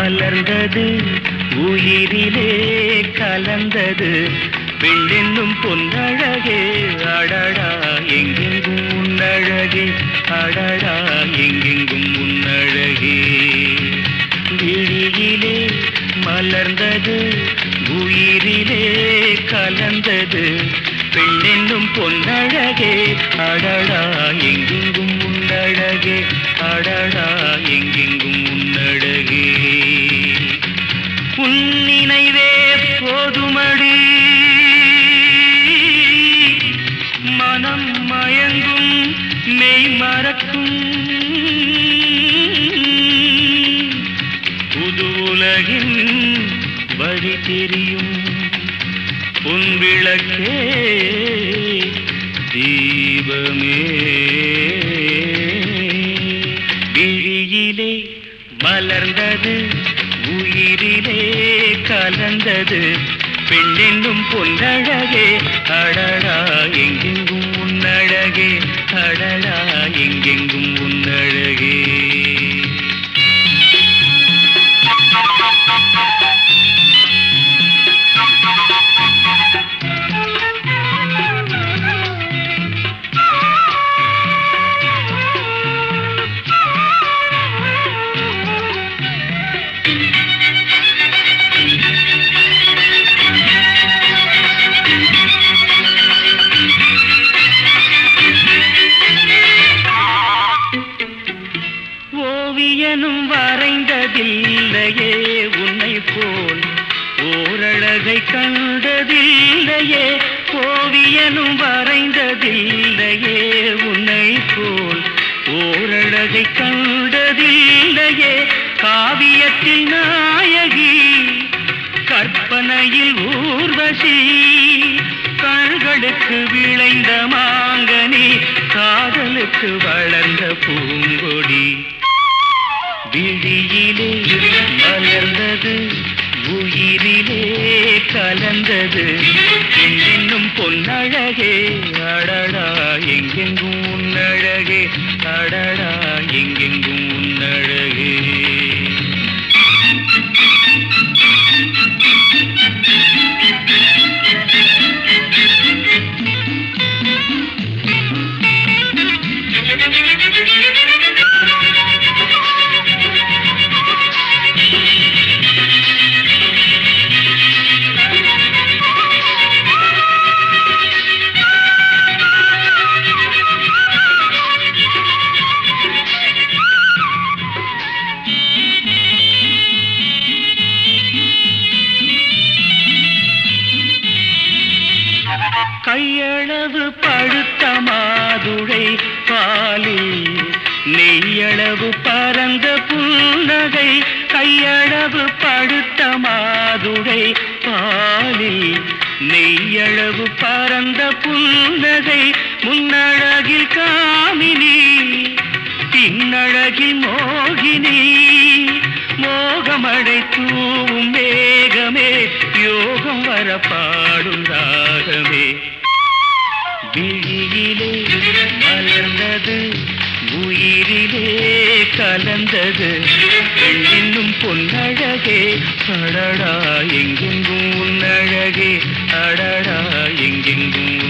மலர்ந்தது உயிரிலே கலந்தது பெண்ணென்னும் பொன்னழகே அடடா எங்கெங்கும் உன்னழகே அடடா எங்கெங்கும் உன்னழகே விழியிலே மலர்ந்தது உயிரிலே கலந்தது பெண்ணென்னும் பொன்னழகே அடடா எங்கெங்கும் உன்னழகே அடடா எங்கெங்கும் உன்னழகே உன் நினைவே போதுமடி மனம் மயங்கும் மெய் மறக்கும் புது உலகின் வழி தெரியும் உன் விளக்கே தீபமே விழியிலே மலர்ந்தது உயிரிலே கலந்தது பெண்ணென்னும் பொன்னழகே அடடா எங்கெங்கும் உன்னழகே அடடா எங்கெங்கும் உன்னழகே ஓவியனும் வரைந்ததில்லையே உன்னை போல் ஓரழகை கண்டதில்லையே ஓவியனும் வரைந்ததில்லையே உன்னை போல் ஓரழகை கண்டதில்லையே காவியத்தில் நாயகி கற்பனையில் ஊர்வசி கண்களுக்கு விளைந்த மாங்கனி காதலுக்கு வளர்ந்த பூங்கொடி விழியிலே மலர்ந்தது உயிரிலே கலந்தது இன்னும் பொன்னழகே அடடா எங்கெங்கும் உன்னழகே அடடா எங்கெங்கும் உன்னழகே கையளவு பழுத்த மாதுளை பாலில் நெய்யளவு பரந்த புன்னகை கையளவு பழுத்த மாதுளை பாலில் நெய்யளவு பரந்த புன்னகை முன்னழகில் காமினி பின்னழகில் மோகினி மோகமடை தூவும் மேகமே யோகம் வர பாடும் ராகமே விழியிலே மலர்ந்தது உயிரிலே கலந்தது பெண்ணின்னும் பொன்னழகே அடடா எங்கெங்கும் உன்னழகே அடடா எங்கெங்கும்